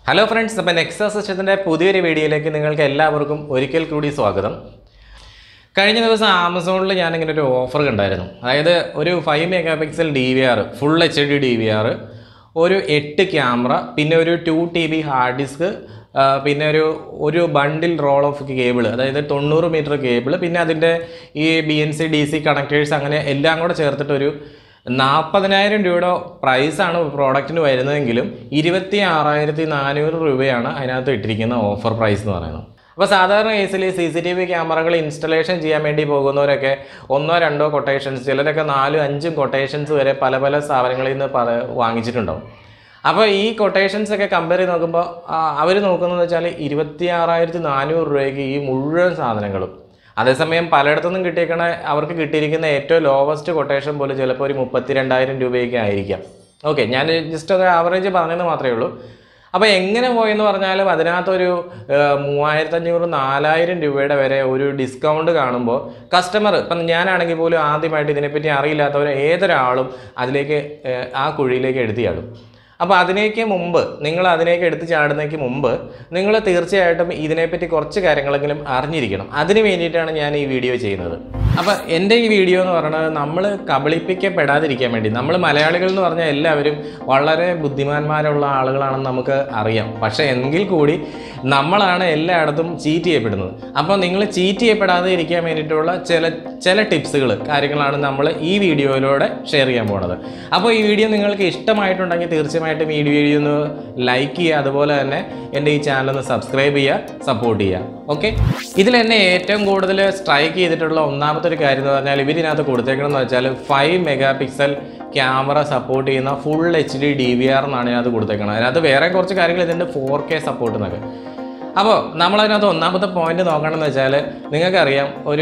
hello friends അപ്പം നെക്സ സിസ്റ്റത്തിൻ്റെ പുതിയൊരു വീഡിയോയിലേക്ക് നിങ്ങൾക്ക് എല്ലാവർക്കും ഒരിക്കൽ കൂടി സ്വാഗതം കഴിഞ്ഞ ദിവസം ആമസോണിൽ ഞാൻ ഇങ്ങനെ ഒരു ഓഫർ കണ്ടായിരുന്നു അതായത് ഒരു five mega pixel D V R full H D D V R ഒരു എട്ട് ക്യാമറ പിന്നെ ഒരു two T B hard disk പിന്നെ ഒരു ഒരു ബണ്ടിൽ റോൾ ഓഫ് കേബിൾ അതായത് തൊണ്ണൂറ് മീറ്റർ കേബിൾ പിന്നെ അതിൻ്റെ ഈ B N C D C connectors അങ്ങനെ എല്ലാം കൂടെ ചേർത്തിട്ടൊരു നാൽപ്പതിനായിരം രൂപയുടെ പ്രൈസാണ് പ്രോഡക്റ്റിന് വരുന്നതെങ്കിലും ഇരുപത്തി ആറായിരത്തി നാനൂറ് രൂപയാണ് അതിനകത്ത് ഇട്ടിരിക്കുന്ന ഓഫർ പ്രൈസ് എന്ന് പറയുന്നത് അപ്പോൾ സാധാരണ കേസിൽ സി സി ടി വി ക്യാമറകൾ ഇൻസ്റ്റലേഷൻ ചെയ്യാൻ വേണ്ടി പോകുന്നവരൊക്കെ ഒന്നോ രണ്ടോ കൊട്ടേഷൻസ് ചിലരൊക്കെ നാലും അഞ്ചും കൊട്ടേഷൻസ് വരെ പല പല സ്ഥാപനങ്ങളിൽ നിന്ന് പറ വാങ്ങിച്ചിട്ടുണ്ടാവും അപ്പോൾ ഈ കൊട്ടേഷൻസ് ഒക്കെ കമ്പയർ ചെയ്ത് നോക്കുമ്പോൾ അവർ നോക്കുന്നതെന്ന് വെച്ചാൽ ഇരുപത്തി ആറായിരത്തി നാനൂറ് രൂപയ്ക്ക് ഈ മുഴുവൻ സാധനങ്ങളും അതേസമയം പലയിടത്തുനിന്നും കിട്ടിയേക്കണ അവർക്ക് കിട്ടിയിരിക്കുന്ന ഏറ്റവും ലോവസ്റ്റ് കൊട്ടേഷൻ പോലും ചിലപ്പോൾ ഒരു മുപ്പത്തി രണ്ടായിരം രൂപയൊക്കെ ആയിരിക്കാം ഓക്കെ ഞാൻ ജസ്റ്റ് ഒരു ആവറേജ് പറഞ്ഞെന്ന് മാത്രമേ ഉള്ളൂ അപ്പോൾ എങ്ങനെ പോയെന്ന് പറഞ്ഞാലും അതിനകത്തൊരു മൂവായിരത്തഞ്ഞൂറ് നാലായിരം രൂപയുടെ വരെ ഒരു ഡിസ്കൗണ്ട് കാണുമ്പോൾ കസ്റ്റമർ ഇപ്പം ഞാനാണെങ്കിൽ പോലും ആദ്യമായിട്ട് ഇതിനെപ്പറ്റി അറിയില്ലാത്തവർ ഏതൊരാളും അതിലേക്ക് ഏഹ്, ആ കുഴിയിലേക്ക് എടുത്ത് ചാടും അപ്പോൾ അതിനേക്ക് മുമ്പ് നിങ്ങൾ അതിനേക്ക് എടുത്ത് ചാടുന്നതിന് മുമ്പ് നിങ്ങൾ തീർച്ചയായിട്ടും ഇതിനെപ്പറ്റി കുറച്ച് കാര്യങ്ങളെങ്കിലും അറിഞ്ഞിരിക്കണം അതിന് വേണ്ടിയിട്ടാണ് ഞാൻ ഈ വീഡിയോ ചെയ്യുന്നത് അപ്പോൾ എൻ്റെ ഈ വീഡിയോ എന്ന് പറയുന്നത് നമ്മൾ കബളിപ്പിക്കപ്പെടാതിരിക്കാൻ വേണ്ടി നമ്മൾ മലയാളികൾ എന്ന് പറഞ്ഞാൽ എല്ലാവരും വളരെ ബുദ്ധിമാന്മാരുള്ള ആളുകളാണെന്ന് നമുക്ക് അറിയാം പക്ഷേ എങ്കിൽ കൂടി നമ്മളാണ് എല്ലായിടത്തും ചീറ്റ് ചെയ്യപ്പെടുന്നത് അപ്പോൾ നിങ്ങൾ ചീറ്റ് ചെയ്യപ്പെടാതെ ഇരിക്കാൻ വേണ്ടിയിട്ടുള്ള ചില ചില ടിപ്സുകൾ കാര്യങ്ങളാണ് നമ്മൾ ഈ വീഡിയോയിലൂടെ ഷെയർ ചെയ്യാൻ പോകുന്നത് അപ്പോൾ ഈ വീഡിയോ നിങ്ങൾക്ക് ഇഷ്ടമായിട്ടുണ്ടെങ്കിൽ തീർച്ചയായിട്ടും ഈ വീഡിയോ ഒന്ന് ലൈക്ക് ചെയ്യുക അതുപോലെ തന്നെ എൻ്റെ ഈ ചാനൽ ഒന്ന് സബ്സ്ക്രൈബ് ചെയ്യുക സപ്പോർട്ട് ചെയ്യുക ഓക്കെ ഇതിൽ എന്നെ ഏറ്റവും കൂടുതൽ സ്ട്രൈക്ക് ചെയ്തിട്ടുള്ള ഒന്നാമത്തെ ഒരു കാര്യം എന്ന് പറഞ്ഞാൽ ഇവരിനകത്ത് കൊടുത്തേക്കണമെന്ന് വെച്ചാൽ five mega pixel camera support ചെയ്യുന്ന full H D D V R എന്നാണ് ഇതിനകത്ത് കൊടുത്തേക്കുന്നത് അതിനകത്ത് വേറെ കുറച്ച് കാര്യങ്ങൾ ഇതിൻ്റെ ഫോർ കെ സപ്പോർട്ട് എന്നൊക്കെ അപ്പോൾ നമ്മളതിനകത്ത് ഒന്നാമത്തെ പോയിന്റ് നോക്കണമെന്ന് വെച്ചാൽ നിങ്ങൾക്കറിയാം ഒരു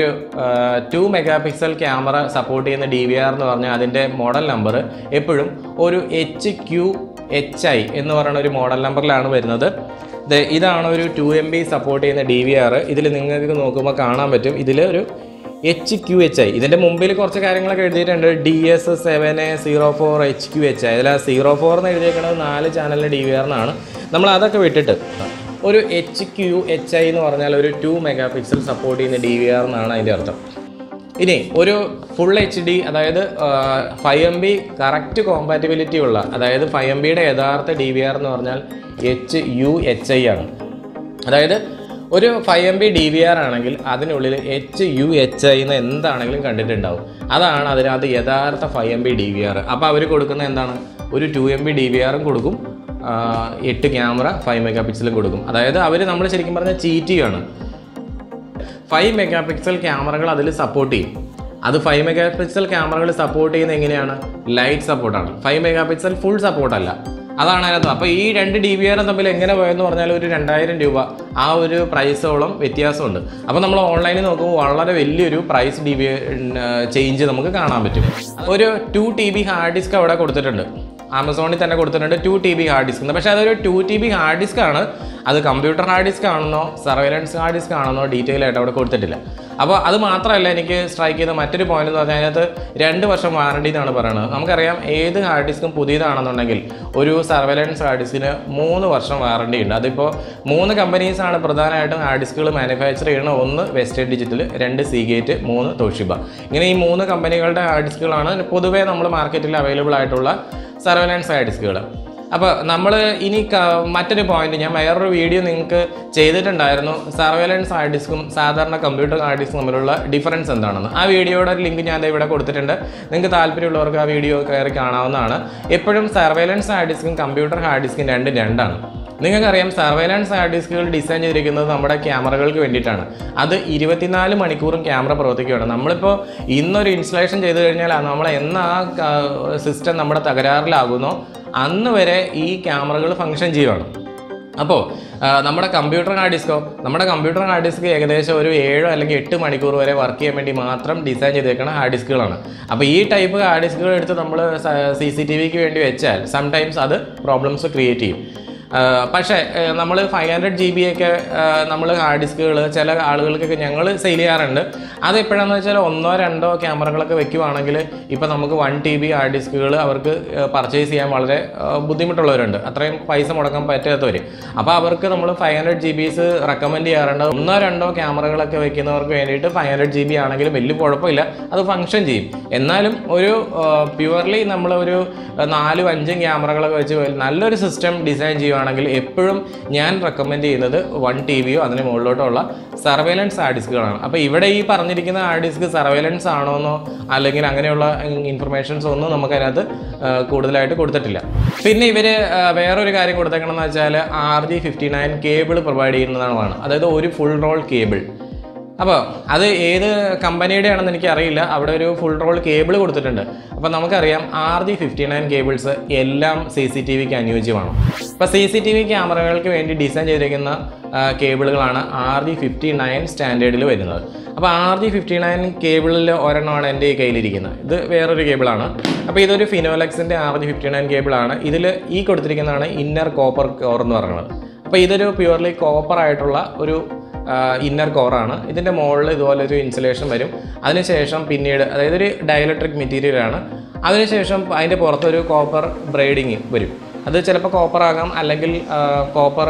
two mega pixel camera support ചെയ്യുന്ന ഡി വി ആർ എന്ന് പറഞ്ഞാൽ അതിൻ്റെ മോഡൽ നമ്പർ എപ്പോഴും ഒരു എച്ച് ക്യു എച്ച് ഐ എന്ന് പറയുന്ന ഒരു മോഡൽ നമ്പറിലാണ് വരുന്നത് ദേ ഇതാണ് ഒരു ടു എം ബി സപ്പോർട്ട് ചെയ്യുന്ന ഡി വി ആർ ഇതിൽ നിങ്ങൾക്ക് നോക്കുമ്പോൾ കാണാൻ പറ്റും ഇതിൽ ഒരു എച്ച് ക്യു എച്ച് ഐ ഇതിൻ്റെ മുമ്പിൽ കുറച്ച് കാര്യങ്ങളൊക്കെ എഴുതിയിട്ടുണ്ട് D S seven A zero four H Q H I അതിൽ ആ സീറോ ഫോർ എന്ന് എഴുതിയേക്കുന്നത് നാല് ചാനലിലെ ഡി വി ആറിനാണ് നമ്മൾ അതൊക്കെ വിട്ടിട്ട് ഒരു എച്ച് ക്യു എച്ച് ഐ എന്ന് പറഞ്ഞാൽ ഒരു ടു മെഗാ പിക്സൽ സപ്പോർട്ട് ചെയ്യുന്ന ഡി വി ആർ എന്നാണ് അതിൻ്റെ അർത്ഥം ഇനി ഒരു ഫുൾ എച്ച് ഡി അതായത് five M B correct compatibility ഉള്ള അതായത് ഫൈവ് എം ബിയുടെ യഥാർത്ഥ ഡി വി ആർ എന്ന് പറഞ്ഞാൽ എച്ച് യു എച്ച് ഐ ആണ് അതായത് ഒരു five M B D V R ആണെങ്കിൽ അതിനുള്ളിൽ എച്ച് യു എച്ച് ഐ എന്ന് എന്താണെങ്കിലും കണ്ടിട്ടുണ്ടാവും അതാണ് അതിനകത്ത് യഥാർത്ഥ five M B D V R അപ്പോൾ അവർ കൊടുക്കുന്ന എന്താണ് ഒരു two M B D V ആറും കൊടുക്കും ആ, എട്ട് ക്യാമറ ഫൈവ് മെഗാ പിക്സലും കൊടുക്കും അതായത് അവർ നമ്മൾ ശരിക്കും പറഞ്ഞാൽ ചീറ്റ് ചെയ്യാണ് ഫൈവ് മെഗാ പിക്സൽ ക്യാമറകൾ അതിൽ സപ്പോർട്ട് ചെയ്യും അത് ഫൈവ് മെഗാ പിക്സൽ ക്യാമറകൾ സപ്പോർട്ട് ചെയ്യുന്നത് എങ്ങനെയാണ് ലൈറ്റ് സപ്പോർട്ടാണ് ഫൈവ് മെഗാ പിക്സൽ ഫുൾ സപ്പോർട്ടല്ല അതാണ് അതിനകത്ത് അപ്പോൾ ഈ രണ്ട് ഡി ബി ആറും തമ്മിൽ എങ്ങനെ പോയെന്ന് പറഞ്ഞാൽ ഒരു രണ്ടായിരം രൂപ ആ ഒരു പ്രൈസോളം വ്യത്യാസമുണ്ട് അപ്പോൾ നമ്മൾ ഓൺലൈനിൽ നോക്കുമ്പോൾ വളരെ വലിയൊരു പ്രൈസ് ഡി ബി ചേഞ്ച് നമുക്ക് കാണാൻ പറ്റും ഒരു two T B hard disk അവിടെ കൊടുത്തിട്ടുണ്ട് ആമസോണിൽ തന്നെ കൊടുത്തിട്ടുണ്ട് two T B hard disk പക്ഷേ അതൊരു two T B hard disk ആണ് അത് കമ്പ്യൂട്ടർ ഹാർഡ് ഡിസ്ക് ആണെന്നോ സർവൈലൻസ് ഹാർഡ് ഡിസ്ക് ആണെന്നോ ഡീറ്റെയിൽ ആയിട്ട് അവിടെ കൊടുത്തിട്ടില്ല അപ്പോൾ അത് മാത്രമല്ല എനിക്ക് സ്ട്രൈക്ക് ചെയ്ത മറ്റൊരു പോയിന്റ് എന്ന് പറഞ്ഞാൽ അതിനകത്ത് രണ്ട് വർഷം വാറണ്ടി എന്നാണ് പറയുന്നത് നമുക്കറിയാം ഏത് ഹാർഡ് ഡിസ്കും പുതിയതാണെന്നുണ്ടെങ്കിൽ ഒരു സർവൈലൻസ് ഹാർഡ് ഡിസ്കിന് മൂന്ന് വർഷം വാറണ്ടി ഉണ്ട് അതിപ്പോൾ മൂന്ന് കമ്പനീസാണ് പ്രധാനമായിട്ടും ഹാർഡ് ഡിസ്കുകൾ മാനുഫാക്ചർ ചെയ്യുന്നത് ഒന്ന് വെസ്റ്റേൺ ഡിജിറ്റൽ രണ്ട് സീഗേറ്റ് മൂന്ന് തോഷിബ ഇങ്ങനെ ഈ മൂന്ന് കമ്പനികളുടെ ഹാർഡ് ഡിസ്കുകളാണ് പൊതുവേ നമ്മൾ മാർക്കറ്റിൽ അവൈലബിൾ ആയിട്ടുള്ള സർവൈലൻസ് ഹാർഡ് ഡിസ്കുകൾ അപ്പോൾ നമ്മൾ ഇനി ക- മറ്റൊരു പോയിന്റ് ഞാൻ വേറൊരു വീഡിയോ നിങ്ങൾക്ക് ചെയ്തിട്ടുണ്ടായിരുന്നു സർവൈലൻസ് ഹാർഡ് ഡിസ്കും സാധാരണ കമ്പ്യൂട്ടർ ഹാർഡ് ഡിസ്കും തമ്മിലുള്ള ഡിഫറൻസ് എന്താണെന്ന് ആ വീഡിയോയുടെ ലിങ്ക് ഞാൻ ദേ ഇവിടെ കൊടുത്തിട്ടുണ്ട് നിങ്ങൾക്ക് താല്പര്യമുള്ളവർക്ക് ആ വീഡിയോ കയറി കാണാവുന്നതാണ് എപ്പോഴും സർവൈലൻസ് ഹാർഡ് ഡിസ്കും കമ്പ്യൂട്ടർ ഹാർഡ് ഡിസ്കും രണ്ടും രണ്ടാണ് നിങ്ങൾക്കറിയാം സർവൈലൻസ് ഹാർഡ് ഡിസ്കുകൾ ഡിസൈൻ ചെയ്തിരിക്കുന്നത് നമ്മുടെ ക്യാമറകൾക്ക് വേണ്ടിയിട്ടാണ് അത് ഇരുപത്തിനാല് മണിക്കൂറും ക്യാമറ പ്രവർത്തിക്കുകയാണ് നമ്മളിപ്പോൾ ഇന്നൊരു ഇൻസ്റ്റലേഷൻ ചെയ്ത് കഴിഞ്ഞാൽ അത് നമ്മൾ എന്ന് ആ സിസ്റ്റം നമ്മുടെ തകരാറിലാകുന്നോ അന്ന് വരെ ഈ ക്യാമറകൾ ഫങ്ഷൻ ചെയ്യുവാണ് അപ്പോൾ നമ്മുടെ കമ്പ്യൂട്ടർ ഹാർഡ് ഡിസ്കോ നമ്മുടെ കമ്പ്യൂട്ടർ ഹാർഡ് ഡിസ്ക് ഏകദേശം ഒരു ഏഴോ അല്ലെങ്കിൽ എട്ട് മണിക്കൂർ വരെ വർക്ക് ചെയ്യാൻ വേണ്ടി മാത്രം ഡിസൈൻ ചെയ്തേക്കുന്ന ഹാർഡ് ഡിസ്കുകളാണ് അപ്പോൾ ഈ ടൈപ്പ് ഹാർഡ് ഡിസ്കുകൾ എടുത്ത് നമ്മൾ സി സി ടി വിക്ക് വേണ്ടി വെച്ചാൽ സംടൈംസ് അത് പ്രോബ്ലംസ് ക്രിയേറ്റ് ചെയ്യും പക്ഷേ നമ്മൾ ഫൈവ് ഹൺഡ്രഡ് ജി ബി ഒക്കെ നമ്മൾ ഹാർഡ് ഡിസ്കുകൾ ചില ആളുകൾക്കൊക്കെ ഞങ്ങൾ സെയിൽ ചെയ്യാറുണ്ട് അത് എപ്പോഴാന്ന് വെച്ചാൽ ഒന്നോ രണ്ടോ ക്യാമറകളൊക്കെ വെക്കുവാണെങ്കിൽ ഇപ്പോൾ നമുക്ക് വൺ ടി ബി ഹാർഡ് ഡിസ്കുകൾ അവർക്ക് പർച്ചേസ് ചെയ്യാൻ വളരെ ആ, ബുദ്ധിമുട്ടുള്ളവരുണ്ട് അത്രയും പൈസ മുടക്കാൻ പറ്റാത്തവർ അപ്പോൾ അവർക്ക് നമ്മൾ five hundred G Bs recommend ചെയ്യാറുണ്ട് ഒന്നോ രണ്ടോ ക്യാമറകളൊക്കെ വെക്കുന്നവർക്ക് വേണ്ടിയിട്ട് ഫൈവ് ഹൺഡ്രഡ് ജി ബി ആണെങ്കിലും വലിയ കുഴപ്പമില്ല അത് ഫങ്ഷൻ ചെയ്യും എന്നാലും ഒരു പ്യുവർലി നമ്മൾ ഒരു നാലും അഞ്ചും ക്യാമറകളൊക്കെ വെച്ച് നല്ലൊരു സിസ്റ്റം ഡിസൈൻ ചെയ്യുവാണെങ്കിൽ എപ്പോഴും ഞാൻ റെക്കമെൻഡ് ചെയ്യുന്നത് വൺ ടി വിയോ അതിന് മുകളിലോട്ടുള്ള സർവേലൻസ് ഹാർഡ് ഡിസ്കുകളാണ് അപ്പോൾ ഇവിടെ ഈ പറഞ്ഞിരിക്കുന്ന ഹാർഡ് ഡിസ്ക് സർവേലൻസ് ആണോന്നോ അല്ലെങ്കിൽ അങ്ങനെയുള്ള ഇൻഫർമേഷൻസ് ഒന്നും നമുക്കതിനകത്ത് ആ, കൂടുതലായിട്ട് കൊടുത്തിട്ടില്ല പിന്നെ ഇവർ വേറൊരു കാര്യം കൊടുത്തേക്കണമെന്ന് വെച്ചാൽ R G fifty nine cable provide ചെയ്യുന്നതാണ് അതായത് ഒരു ഫുൾ റോൾ കേബിൾ അപ്പോൾ അത് ഏത് കമ്പനിയുടെ ആണെന്ന് എനിക്ക് അറിയില്ല അവിടെ ഒരു ഫുൾ റോൾ കേബിൾ കൊടുത്തിട്ടുണ്ട് അപ്പോൾ നമുക്കറിയാം R G fifty nine cables എല്ലാം സി സി ടി വിക്ക് അനുയോജ്യമാണ് അപ്പോൾ സി സി ടി വി ക്യാമറകൾക്ക് വേണ്ടി ഡിസൈൻ ചെയ്തിരിക്കുന്ന ആ, കേബിളുകളാണ് ആർ ജി ഫിഫ്റ്റി നയൻ സ്റ്റാൻഡേർഡിൽ വരുന്നത് അപ്പോൾ ആർ ജി ഫിഫ്റ്റി നയൻ കേബിളിൽ ഒരെണ്ണമാണ് എൻ്റെ ഈ കയ്യിലിരിക്കുന്നത് ഇത് വേറൊരു കേബിളാണ് അപ്പോൾ ഇതൊരു ഫിനോലക്സിൻ്റെ ആർ ജി ഫിഫ്റ്റി നയൻ കേബിളാണ് ഇതിൽ ഈ കൊടുത്തിരിക്കുന്നതാണ് ഇന്നർ കോപ്പർ കോർ എന്ന് പറയുന്നത് അപ്പോൾ ഇതൊരു പ്യുവർലി കോപ്പർ ആയിട്ടുള്ള ഒരു ഇന്നർ കോറാണ് ഇതിൻ്റെ മുകളിൽ ഇതുപോലെ ഒരു ഇൻസുലേഷൻ വരും അതിനുശേഷം പിന്നീട് അതായത് ഒരു ഡയലക്ട്രിക് മെറ്റീരിയലാണ് അതിനുശേഷം അതിൻ്റെ പുറത്തൊരു കോപ്പർ ബ്രൈഡിങ് വരും അത് ചിലപ്പോൾ കോപ്പർ ആകാം അല്ലെങ്കിൽ കോപ്പർ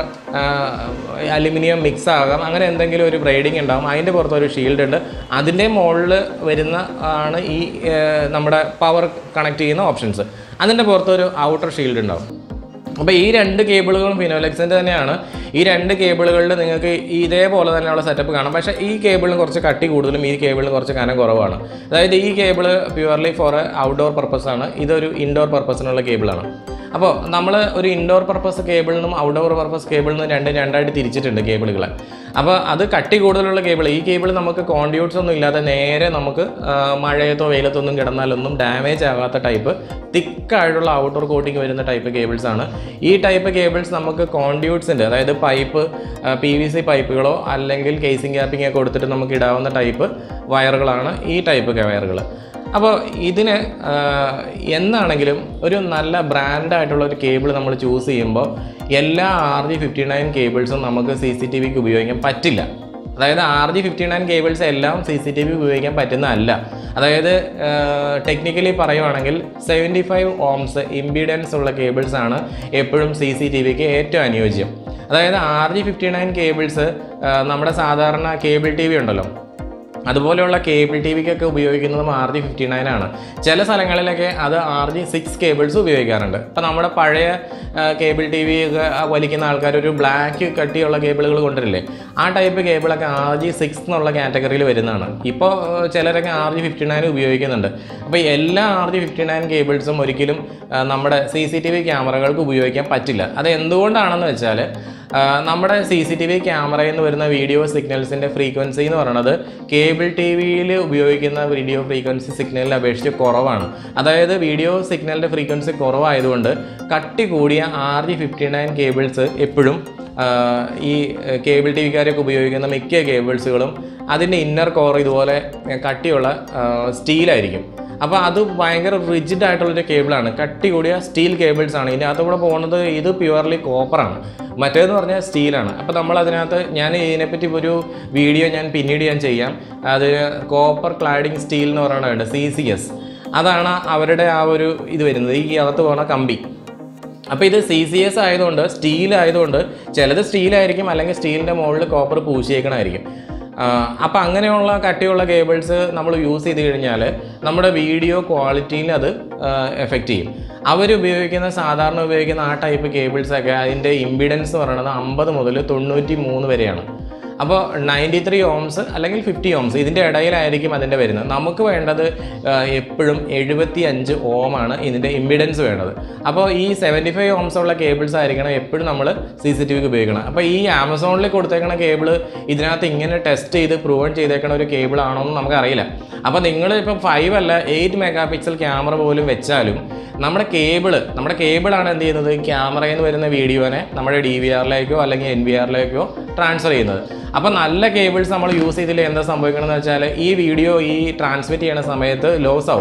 അലുമിനിയം മിക്സ് ആകാം അങ്ങനെ എന്തെങ്കിലും ഒരു ബ്രൈഡിങ് ഉണ്ടാകും അതിൻ്റെ പുറത്ത് ഒരു ഷീൽഡ് ഉണ്ട് അതിൻ്റെ മുകളിൽ വരുന്ന ആണ് ഈ ആ, നമ്മുടെ പവർ കണക്ട് ചെയ്യുന്ന ഓപ്ഷൻസ് അതിൻ്റെ പുറത്ത് ഒരു ഔട്ടർ ഷീൽഡ് ഉണ്ടാവും അപ്പോൾ ഈ രണ്ട് കേബിളുകളും ഫിനോലെക്സിൻ്റെ തന്നെയാണ് ഈ രണ്ട് കേബിളുകളിൽ നിങ്ങൾക്ക് ഇതേപോലെ തന്നെയുള്ള സെറ്റപ്പ് കാണാം പക്ഷേ ഈ കേബിളിന് കുറച്ച് കട്ടി കൂടുതലും ഈ കേബിളിന് കുറച്ച് കനം കുറവാണ് അതായത് ഈ cable purely for outdoor purpose ആണ് ഇതൊരു ഇൻഡോർ പർപ്പസിനുള്ള കേബിളാണ് അപ്പോൾ നമ്മൾ ഒരു ഇൻഡോർ പർപ്പസ് കേബിളിനും ഔട്ട്ഡോർ പർപ്പസ് കേബിളിനും രണ്ട് രണ്ടായിട്ട് തിരിച്ചിട്ടുണ്ട് കേബിളുകളെ അപ്പോൾ അത് കട്ടി കൂടുതലുള്ള കേബിൾ ഈ കേബിൾ നമുക്ക് കോണ്ടിയൂട്ട്സ് ഒന്നും ഇല്ലാതെ നേരെ നമുക്ക് ആ, മഴയത്തോ വെയിലത്തോ ഒന്നും കിടന്നാലൊന്നും ഡാമേജ് ആകാത്ത ടൈപ്പ് തിക്കായിട്ടുള്ള ഔട്ട്ഡോർ കോട്ടിങ് വരുന്ന ടൈപ്പ് കേബിൾസ് ആണ് ഈ ടൈപ്പ് കേബിൾസ് നമുക്ക് കോണ്ടിയൂട്ട്സിൻ്റെ അതായത് പൈപ്പ് പി വി സി പൈപ്പുകളോ അല്ലെങ്കിൽ കേസിംഗ് ക്യാപ്പിംഗ് ഒക്കെ കൊടുത്തിട്ട് നമുക്ക് ഇടാവുന്ന ടൈപ്പ് വയറുകളാണ് ഈ ടൈപ്പ് വയറുകൾ അപ്പോൾ ഇതിന് ആ, എന്നാണെങ്കിലും ഒരു നല്ല ബ്രാൻഡായിട്ടുള്ള ഒരു കേബിൾ നമ്മൾ ചൂസ് ചെയ്യുമ്പോൾ എല്ലാ ആർ ജി ഫിഫ്റ്റി നയൻ കേബിൾസും നമുക്ക് സി സി ടി വിക്ക് ഉപയോഗിക്കാൻ പറ്റില്ല അതായത് R G fifty nine cables എല്ലാം സി സി ടി വി ഉപയോഗിക്കാൻ പറ്റുന്നതല്ല അതായത് ടെക്നിക്കലി പറയുവാണെങ്കിൽ സെവൻറ്റി ഫൈവ് ഓംസ് ഇമ്പിഡൻസ് ഉള്ള കേബിൾസ് ആണ് എപ്പോഴും സി സി ടി വിക്ക് ഏറ്റവും അനുയോജ്യം അതായത് R G fifty nine cables നമ്മുടെ സാധാരണ കേബിൾ ടി വി ഉണ്ടല്ലോ അതുപോലെയുള്ള കേബിൾ ടി വിക്കൊക്കെ ഉപയോഗിക്കുന്നതും ആർ ജി ഫിഫ്റ്റി നയൻ ആണ് ചില സ്ഥലങ്ങളിലൊക്കെ അത് ആർ ജി സിക്സ് കേബിൾസ് ഉപയോഗിക്കാറുണ്ട് ഇപ്പം നമ്മുടെ പഴയ കേബിൾ ടി വി ഒക്കെ വലിക്കുന്ന ആൾക്കാർ ഒരു ബ്ലാക്ക് കട്ടിയുള്ള കേബിളുകൾ കൊണ്ടുവരില്ലേ ആ ടൈപ്പ് കേബിളൊക്കെ ആർ ജി സിക്സ് എന്നുള്ള കാറ്റഗറിയിൽ വരുന്നതാണ് ഇപ്പോൾ ചിലരൊക്കെ ആർ ജി ഫിഫ്റ്റി നയൻ ഉപയോഗിക്കുന്നുണ്ട് അപ്പോൾ എല്ലാ ആർ ജി ഫിഫ്റ്റി നയൻ കേബിൾസും ഒരിക്കലും ആ, നമ്മുടെ സി സി ടി വി ക്യാമറകൾക്ക് ഉപയോഗിക്കാൻ പറ്റില്ല അത് എന്തുകൊണ്ടാണെന്ന് വെച്ചാൽ ആ, നമ്മുടെ സി സി ടി വി ക്യാമറയിൽ നിന്ന് വരുന്ന വീഡിയോ സിഗ്നൽസിൻ്റെ ഫ്രീക്വൻസി എന്ന് പറയുന്നത് കേബിൾ ടി വിയിൽ ഉപയോഗിക്കുന്ന വീഡിയോ ഫ്രീക്വൻസി സിഗ്നലിനെ അപേക്ഷിച്ച് കുറവാണ് അതായത് വീഡിയോ സിഗ്നലിൻ്റെ ഫ്രീക്വൻസി കുറവായതുകൊണ്ട് കട്ടി കൂടിയ R G fifty nine cables എപ്പോഴും ആ, ഈ കേബിൾ ടി വിക്കാരൊക്കെ ഉപയോഗിക്കുന്ന മിക്ക കേബിൾസുകളും അതിൻ്റെ ഇന്നർ കോർ ഇതുപോലെ കട്ടിയുള്ള സ്റ്റീലായിരിക്കും അപ്പോൾ അത് ഭയങ്കര റിജിഡ് ആയിട്ടുള്ളൊരു കേബിളാണ് കട്ടി കൂടിയ സ്റ്റീൽ കേബിൾസ് ആണ് ഇതിൻ്റെ അകത്തുകൂടെ പോകുന്നത് ഇത് പ്യുവർലി കോപ്പറാണ് മറ്റേതെന്ന് പറഞ്ഞാൽ സ്റ്റീലാണ് അപ്പോൾ നമ്മൾ അതിനകത്ത് ഞാൻ ഇതിനെപ്പറ്റി ഒരു വീഡിയോ ഞാൻ പിന്നീട് ഞാൻ ചെയ്യാം അത് കോപ്പർ ക്ലാഡിങ് സ്റ്റീൽ എന്ന് പറയുന്നുണ്ട് സി സി എസ് അതാണ് അവരുടെ ആ ഒരു ഇത് വരുന്നത് ഈ അകത്ത് പോകുന്ന കമ്പി അപ്പോൾ ഇത് സി സി എസ് ആയതുകൊണ്ട് സ്റ്റീൽ ആയതുകൊണ്ട് ചിലത് സ്റ്റീലായിരിക്കും അല്ലെങ്കിൽ സ്റ്റീലിൻ്റെ മുകളിൽ കോപ്പർ പൂശിയേക്കണമായിരിക്കും അപ്പോൾ അങ്ങനെയുള്ള കട്ടിയുള്ള കേബിൾസ് നമ്മൾ യൂസ് ചെയ്ത് കഴിഞ്ഞാൽ നമ്മുടെ വീഡിയോ ക്വാളിറ്റിയിൽ അത് എഫക്റ്റ് ചെയ്യും അവർ ഉപയോഗിക്കുന്ന സാധാരണ ഉപയോഗിക്കുന്ന ആ ടൈപ്പ് കേബിൾസൊക്കെ അതിൻ്റെ ഇമ്പിഡൻസ് എന്ന് പറയുന്നത് അമ്പത് മുതൽ തൊണ്ണൂറ്റി മൂന്ന് വരെയാണ് അപ്പോൾ നയൻറ്റി ത്രീ ഓംസ് അല്ലെങ്കിൽ ഫിഫ്റ്റി ഓംസ് ഇതിൻ്റെ ഇടയിലായിരിക്കും അതിൻ്റെ വരുന്നത് നമുക്ക് വേണ്ടത് ആ, എപ്പോഴും എഴുപത്തി അഞ്ച് ഓമാണ് ഇതിൻ്റെ ഇമ്പിഡൻസ് വേണ്ടത് അപ്പോൾ ഈ സെവൻറ്റി ഫൈവ് ഓംസ് ഉള്ള കേബിൾസ് ആയിരിക്കണം എപ്പോഴും നമ്മൾ സി സി ടി വിക്ക് ഉപയോഗിക്കണം അപ്പോൾ ഈ ആമസോണിൽ കൊടുത്തേക്കണ കേബിൾ ഇതിനകത്ത് ഇങ്ങനെ ടെസ്റ്റ് ചെയ്ത് പ്രൂവൺ ചെയ്തേക്കണ ഒരു കേബിൾ ആണോ എന്ന് നമുക്കറിയില്ല അപ്പോൾ നിങ്ങൾ ഇപ്പം ഫൈവ് അല്ല എയ്റ്റ് മെഗാ പിക്സൽ ക്യാമറ പോലും വെച്ചാലും നമ്മുടെ കേബിള് നമ്മുടെ കേബിളാണ് എന്ത് ചെയ്യുന്നത് ക്യാമറയിൽ നിന്ന് വരുന്ന വീഡിയോനെ നമ്മുടെ ഡി വി ആറിലേക്കോ അല്ലെങ്കിൽ എൻ വി ആറിലേക്കോ ട്രാൻസ്ഫർ ചെയ്യുന്നത് അപ്പോൾ നല്ല കേബിൾസ് നമ്മൾ യൂസ് ചെയ്തില്ല എന്താ സംഭവിക്കണമെന്ന് വെച്ചാൽ ഈ വീഡിയോ ഈ ട്രാൻസ്മിറ്റ് ചെയ്യുന്ന സമയത്ത് ലോസ് ആവും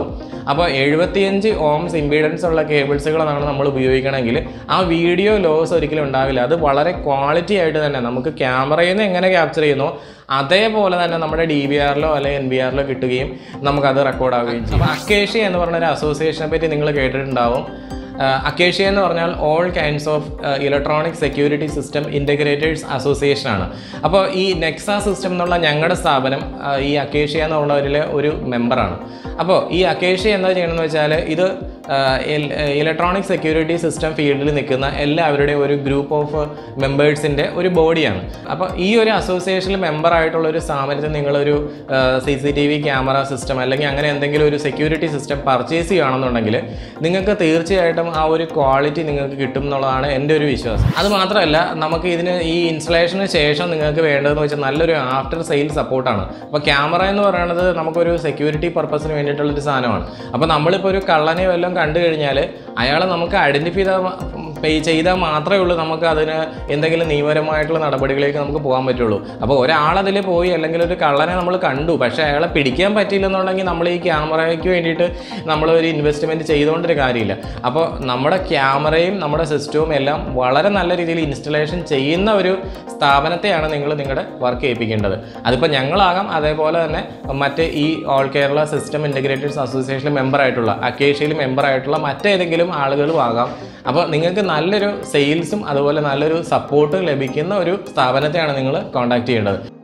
അപ്പോൾ എഴുപത്തിയഞ്ച് ഓംസ് ഇമ്പീഡൻസ് ഉള്ള കേബിൾസുകളാണ് നമ്മൾ ഉപയോഗിക്കണമെങ്കിൽ ആ വീഡിയോ ലോസ് ഒരിക്കലും ഉണ്ടാവില്ല അത് വളരെ ക്വാളിറ്റി ആയിട്ട് തന്നെ നമുക്ക് ക്യാമറയിൽ നിന്ന് എങ്ങനെ ക്യാപ്ചർ ചെയ്യുന്നോ അതേപോലെ തന്നെ നമ്മുടെ ഡി വി ആറിലോ അല്ലെങ്കിൽ എൻ ബി ആറിലോ കിട്ടുകയും നമുക്കത് റെക്കോർഡ് ആവുകയും ചെയ്യും അപ്പോൾ അക്കേഷ്യ എന്ന് പറഞ്ഞ ഒരു അസോസിയേഷനെ പറ്റി നിങ്ങൾ കേട്ടിട്ടുണ്ടാവും അക്കേഷ്യ എന്ന് പറഞ്ഞാൽ all kinds of electronic security system integrators association ആണ് അപ്പോൾ ഈ നെക്സ സിസ്റ്റം എന്നുള്ള ഞങ്ങളുടെ സ്ഥാപനം ആ, ഈ അക്കേഷ്യ എന്ന് പറഞ്ഞവരിലെ ഒരു മെമ്പറാണ് അപ്പോൾ ഈ അക്കേഷ്യ എന്താ ചെയ്യണമെന്ന് വെച്ചാൽ ഇത് ഇലക്ട്രോണിക് സെക്യൂരിറ്റി സിസ്റ്റം ഫീൽഡിൽ നിൽക്കുന്ന എല്ലാവരുടെയും ഒരു ഗ്രൂപ്പ് ഓഫ് മെമ്പേഴ്സിൻ്റെ ഒരു ബോഡിയാണ് അപ്പോൾ ഈ ഒരു അസോസിയേഷനിൽ മെമ്പർ ആയിട്ടുള്ള ഒരു സ്ഥാപനത്തിൽ നിങ്ങളൊരു C C T V camera system അല്ലെങ്കിൽ അങ്ങനെ എന്തെങ്കിലും ഒരു സെക്യൂരിറ്റി സിസ്റ്റം പർച്ചേസ് ചെയ്യുകയാണെന്നുണ്ടെങ്കിൽ നിങ്ങൾക്ക് തീർച്ചയായിട്ടും ആ ഒരു ക്വാളിറ്റി നിങ്ങൾക്ക് കിട്ടും എന്നുള്ളതാണ് എൻ്റെ ഒരു വിശ്വാസം അത് മാത്രമല്ല നമുക്ക് ഇതിന് ഈ ഇൻസ്റ്റലേഷന് ശേഷം നിങ്ങൾക്ക് വേണ്ടതെന്ന് വെച്ചാൽ നല്ലൊരു ആഫ്റ്റർ സെയിൽ സപ്പോർട്ടാണ് അപ്പോൾ ക്യാമറ എന്ന് പറയുന്നത് നമുക്കൊരു സെക്യൂരിറ്റി പർപ്പസിന് വേണ്ടിയിട്ടുള്ളൊരു സാധനമാണ് അപ്പോൾ നമ്മളിപ്പോൾ ഒരു കള്ളനെ വല്ലതും കണ്ടു കഴിഞ്ഞാൽ അയാളെ നമുക്ക് ഐഡൻറ്റിഫൈ ചെയ്താൽ പേ ചെയ്താൽ മാത്രമേ ഉള്ളൂ നമുക്ക് അതിന് എന്തെങ്കിലും നിയമപരമായിട്ടുള്ള നടപടികളിലേക്ക് നമുക്ക് പോകാൻ പറ്റുള്ളൂ അപ്പോൾ ഒരാളതിൽ പോയി അല്ലെങ്കിൽ ഒരു കള്ളനെ നമ്മൾ കണ്ടു പക്ഷേ അയാളെ പിടിക്കാൻ പറ്റിയില്ലെന്നുണ്ടെങ്കിൽ നമ്മൾ ഈ ക്യാമറയ്ക്ക് വേണ്ടിയിട്ട് നമ്മൾ ഒരു ഇൻവെസ്റ്റ്മെൻറ്റ് ചെയ്തുകൊണ്ടൊരു കാര്യമില്ല അപ്പോൾ നമ്മുടെ ക്യാമറയും നമ്മുടെ സിസ്റ്റവും എല്ലാം വളരെ നല്ല രീതിയിൽ ഇൻസ്റ്റലേഷൻ ചെയ്യുന്ന ഒരു സ്ഥാപനത്തെയാണ് നിങ്ങൾ നിങ്ങളുടെ വർക്ക് ചെയ്യിപ്പിക്കേണ്ടത് അതിപ്പോൾ ഞങ്ങളാകാം അതേപോലെ തന്നെ മറ്റ് ഈ ഓൾ കേരള സിസ്റ്റം ഇൻ്റഗ്രേറ്റേഴ്സ് അസോസിയേഷനിൽ മെമ്പറായിട്ടുള്ള അക്കേഷ്യയിൽ മെമ്പറായിട്ടുള്ള മറ്റേതെങ്കിലും ആളുകളും ആകാം അപ്പോൾ നിങ്ങൾക്ക് നല്ലൊരു സെയിൽസും അതുപോലെ നല്ലൊരു സപ്പോർട്ടും ലഭിക്കുന്ന ഒരു സ്ഥാപനത്തെയാണ് നിങ്ങൾ കോൺടാക്ട് ചെയ്യേണ്ടത്